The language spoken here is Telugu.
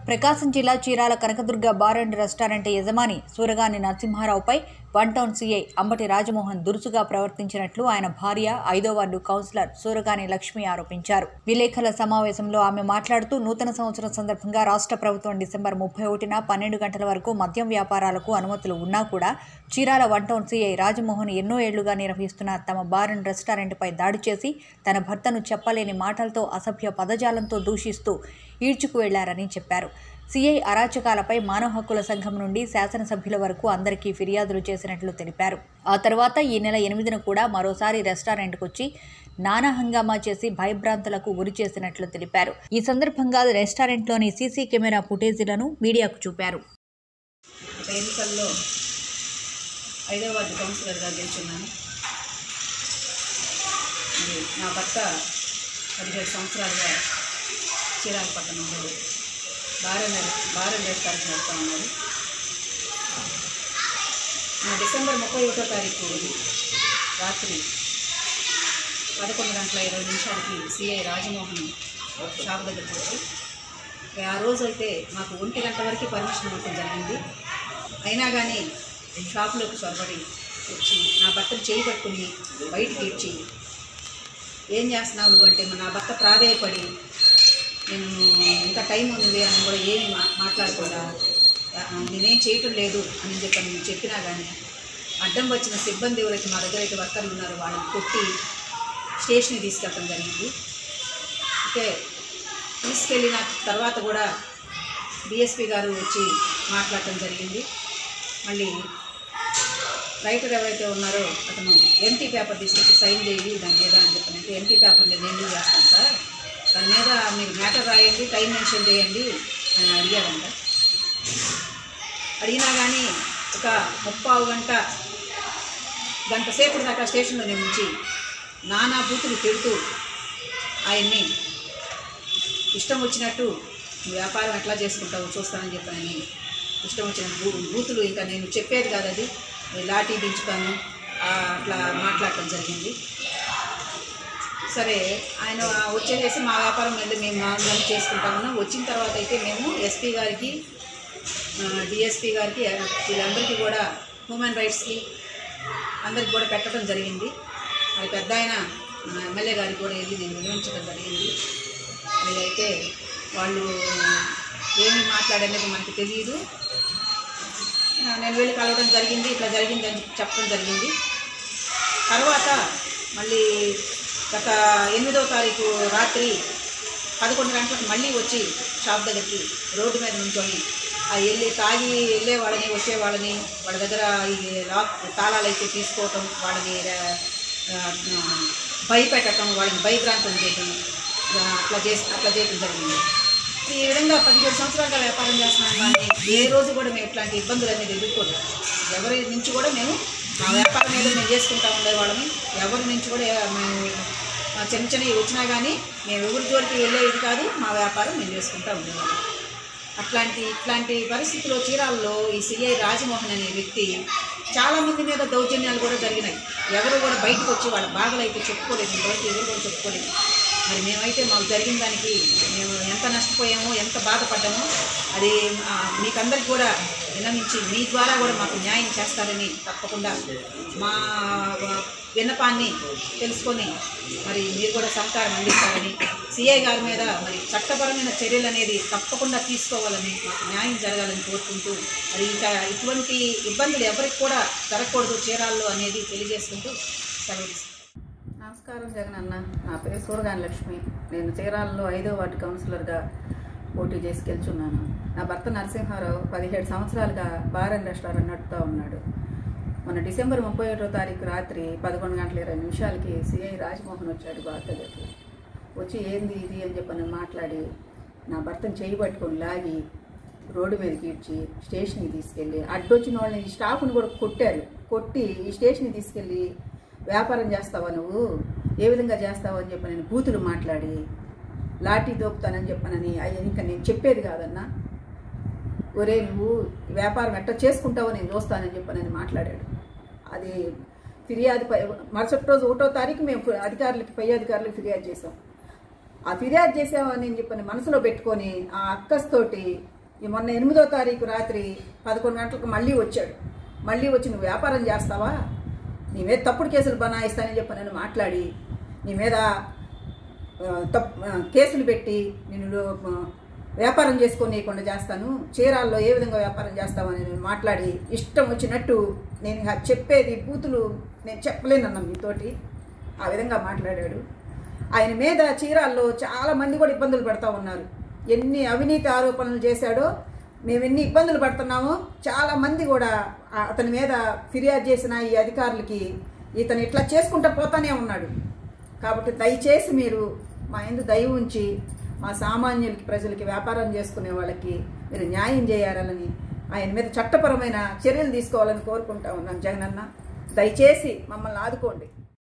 ప్రకాశం జిల్లా Chirala Kanakadurga bar and restaurant యజమాని సూరగాని నరసింహారావుపై one town CI Ambati Rajamohan దురుసుగా ప్రవర్తించినట్లు ఆయన భార్య ఐదో వార్డు కౌన్సిలర్ సూరగాని లక్ష్మి ఆరోపించారు విలేకరుల సమావేశంలో ఆమె మాట్లాడుతూ నూతన సంవత్సరం సందర్భంగా రాష్ట్ర ప్రభుత్వం డిసెంబర్ ముప్పై ఒకటిన పన్నెండు గంటల వరకు మద్యం వ్యాపారాలకు అనుమతులు ఉన్నా కూడా Chirala one town CI Rajamohan ఎన్నో ఏళ్లుగా నిర్వహిస్తున్న తమ బార్ అండ్ రెస్టారెంట్పై దాడి చేసి తన భర్తను చెప్పలేని మాటలతో అసభ్య పదజాలంతో దూషిస్తూ ఈడ్చుకు వెళ్లారని చెప్పారు సీఐ అరాచకాలపై మానవ హక్కుల సంఘం నుండి శాసనసభ్యుల వరకు అందరికీ ఫిర్యాదులు చేసినట్లు తెలిపారు ఆ తర్వాత ఈ నెల ఎనిమిదిన కూడా మరోసారి రెస్టారెంట్కు వచ్చి నానా హంగామా చేసి భయభ్రాంతులకు గురి చేసినట్లు తెలిపారు ఈ సందర్భంగా రెస్టారెంట్లోని సీసీ కెమెరా ఫుటేజీలను మీడియాకు చూపారు గత ఎన్నికల్లో ఐదవ వార్డు కౌన్సిలర్గా గెలుచున్నాను మరి నా భర్త పదిహేడు సంవత్సరాలుగా చీరాల పట్టణంలో భార్య భార్య రెస్టారెంట్ నడుపుతా ఉన్నారు నా డిసెంబర్ ముప్పై ఒకటో తారీఖు రాత్రి పదకొండు గంటల ఇరవై నిమిషాలకి సిఐ రాజమోహన్ షాప్ దగ్గరికి వచ్చి ఆ రోజు అయితే మాకు ఒంటి గంట వరకు పర్మిషన్ ఇవ్వడం జరిగింది అయినా కానీ షాప్లోకి చొరబడి వచ్చి నా భర్తను చేయి పట్టుకుని బయటికి ఇచ్చి ఏం చేస్తున్నావు నువ్వు అంటే నా భర్త ప్రాధేయపడి నేను ఇంకా టైం ఉంది అని కూడా ఏమి మా మాట్లాడకుండా ఆ, నేనేం చేయటం లేదు అని చెప్పి నేను చెప్పినా కానీ అడ్డం వచ్చిన సిబ్బంది ఎవరైతే మా దగ్గర అయితే వర్కర్లు ఉన్నారో వాళ్ళని కొట్టి స్టేషన్కి తీసుకెళ్ళడం జరిగింది అంటే తీసుకెళ్ళిన తర్వాత కూడా డిఎస్పి గారు వచ్చి మాట్లాడటం జరిగింది మళ్ళీ రైటర్ ఎవరైతే ఉన్నారో అతను ఎంటీ పేపర్ తీసుకొచ్చి సైన్ చేయండి దాని మీద అని చెప్పినట్టు ఎంటీ పేపర్ నేను ఎందుకు చేస్తాను సార్ దాని మీద మీరు మ్యాటర్ రాయండి టైం మెన్షన్ చేయండి అని అడిగారంట అడిగినా కానీ ఒక ముప్పావు గంట గంట సేపు దాకా స్టేషన్లో నేను ఉంచి నానా బూతులు తిడుతూ ఆయన్ని ఇష్టం వచ్చినట్టు నువ్వు వ్యాపారం ఎట్లా చేసుకుంటావు చూస్తానని చెప్పానని ఇష్టం వచ్చిన బూ బూతులు ఇంకా నేను చెప్పేది కాదు అది నేను లాఠీ దించుతాను ఆ, అట్లా మాట్లాడటం జరిగింది సరే ఆయన వచ్చేసేసి మా వ్యాపారం మీద మేము మామూలు చేసుకుంటా ఉన్నాం వచ్చిన తర్వాత అయితే మేము ఎస్పీ గారికి డిఎస్పీ గారికి వీళ్ళందరికీ కూడా హ్యూమన్ రైట్స్కి అందరికి కూడా పెట్టడం జరిగింది మరి పెద్ద ఆయన మన ఎమ్మెల్యే గారికి కూడా వెళ్ళి నేను వివరించడం జరిగింది అయితే వాళ్ళు ఏమి మాట్లాడనేది మనకు తెలియదు ఆ, నేను వెళ్ళి కలవడం జరిగింది ఇట్లా జరిగింది అని చెప్పడం జరిగింది తర్వాత మళ్ళీ గత ఎనిమిదవ తారీఖు రాత్రి పదకొండు గంటలకు మళ్ళీ వచ్చి షాప్ దగ్గరికి రోడ్డు మీద నుంచొని ఆ వెళ్ళి తాగి వెళ్ళే వాళ్ళని వచ్చే వాళ్ళని వాళ్ళ దగ్గర ఈ లాక్ తాళాలు అయితే తీసుకోవటం వాళ్ళని ఆ, ఆ, భయపెట్టడం వాళ్ళని భయభ్రాంతం చేయటం ఆ, అట్లా చేసి అట్లా చేయటం జరిగింది ఈ విధంగా పదిహేడు సంవత్సరాలుగా వ్యాపారం చేస్తున్నాం కానీ ఏ రోజు కూడా మేము ఇట్లాంటి ఇబ్బందులు అనేది ఎదుర్కోలేదు ఎవరి నుంచి కూడా మేము మా వ్యాపారం మీద మేము చేసుకుంటా ఉండేవాళ్ళని ఎవరి నుంచి కూడా మేము ఆ, చిన్న చిన్నవి వచ్చినా కానీ మేము ఎవరి జోలికి వెళ్ళేది కాదు మా వ్యాపారం మేము చేసుకుంటా ఉండేవాళ్ళం అట్లాంటి ఇట్లాంటి పరిస్థితుల్లో చీరాల్లో ఈ సిఐ రాజమోహన్ అనే వ్యక్తి చాలా మంది మీద దౌర్జన్యాలు కూడా జరిగినాయి ఎవరు కూడా బయటకు వచ్చి వాళ్ళ బాధలు అయితే చెప్పుకోలేదు ఇంతవరకు ఎవరు కూడా చెప్పుకోలేదు మరి మేమైతే మాకు జరిగిన దానికి మేము ఎంత నష్టపోయామో ఎంత బాధపడ్డామో అది ఆ, మీకందరికి కూడా విన్నవించి మీ ద్వారా కూడా మాకు న్యాయం చేస్తారని తప్పకుండా మా విన్నపాన్ని తెలుసుకొని మరి మీరు కూడా సహకారం అందిస్తారని సిఐ గారి మీద మరి చట్టపరమైన చర్యలు అనేది తప్పకుండా తీసుకోవాలని మాకు న్యాయం జరగాలని కోరుకుంటూ మరి ఇంకా ఇటువంటి ఇబ్బందులు ఎవరికి కూడా జరగకూడదు చీరాల్లో అనేది తెలియజేసుకుంటూ సెలవు తీసుకుంటాం. నమస్కారం జగన్ అన్న నా పేరు సూరగాని లక్ష్మి నేను చీరాలలో ఐదో వార్డు కౌన్సిలర్గా పోటీ చేసి గెలుచున్నాను నా భర్త నరసింహారావు పదిహేడు సంవత్సరాలుగా బార్ అండ్ రెస్టారెంట్ నడుపుతూ ఉన్నాడు మొన్న డిసెంబర్ ముప్పై ఒకటో తారీఖు రాత్రి పదకొండు గంటల ఇరవై నిమిషాలకి సిఐ రాజ్మోహన్ వచ్చాడు బార్ దగ్గరికి వచ్చి ఏంది ఇది అని చెప్పని మాట్లాడి నా భర్తను చేయి పట్టుకొని లాగి రోడ్డు మీదకి ఇడ్చి స్టేషన్కి తీసుకెళ్ళి అడ్డొచ్చిన వాళ్ళని ఈ స్టాఫ్ని కూడా కొట్టారు కొట్టి ఈ స్టేషన్కి తీసుకెళ్ళి వ్యాపారం చేస్తావా నువ్వు ఏ విధంగా చేస్తావు అని చెప్పి నేను బూతులు మాట్లాడి లాఠీ దోపుతానని చెప్పనని అయ్యి ఇంకా నేను చెప్పేది కాదన్నా ఒరే నువ్వు ఈ వ్యాపారం ఎట్లా చేసుకుంటావో నేను చూస్తానని చెప్పనని మాట్లాడాడు అది ఫిర్యాదు పై మరుసటి రోజు ఒకటో తారీఖు మేము ఫి- అధికారులకి పై అధికారులకు ఫిర్యాదు చేసాం ఆ ఫిర్యాదు చేసామని చెప్పని మనసులో పెట్టుకొని ఆ అక్కస్తోటి ఈ మొన్న ఎనిమిదో తారీఖు రాత్రి పదకొండు గంటలకు మళ్ళీ వచ్చాడు మళ్ళీ వచ్చి నువ్వు వ్యాపారం చేస్తావా నీ మీద తప్పుడు కేసులు బనాయిస్తానని చెప్పి నేను మాట్లాడి నీ మీద ఆ, తప్ ఆ, కేసులు పెట్టి నేను ఆ, వ్యాపారం చేసుకోనీయకుండా చేస్తాను చీరాల్లో ఏ విధంగా వ్యాపారం చేస్తామని నేను మాట్లాడి ఇష్టం వచ్చినట్టు నేను ఇక చెప్పేది బూతులు నేను చెప్పలేనన్నా మీతోటి ఆ విధంగా మాట్లాడాడు ఆయన మీద చీరాల్లో చాలా మంది కూడా ఇబ్బందులు పడతా ఉన్నారు ఎన్ని అవినీతి ఆరోపణలు చేశాడో మేము ఎన్ని ఇబ్బందులు పడుతున్నామో చాలా మంది కూడా ఆ- అతని మీద ఫిర్యాదు చేసిన ఈ అధికారులకి ఇతను ఇట్లా చేసుకుంటా పోతానే ఉన్నాడు కాబట్టి దయచేసి మీరు మా ఎందు దయ ఉంచి మా సామాన్యులకి ప్రజలకి వ్యాపారం చేసుకునే వాళ్ళకి మీరు న్యాయం చేయాలని ఆయన మీద చట్టపరమైన చర్యలు తీసుకోవాలని కోరుకుంటా ఉన్నాను జగనన్న దయచేసి మమ్మల్ని ఆదుకోండి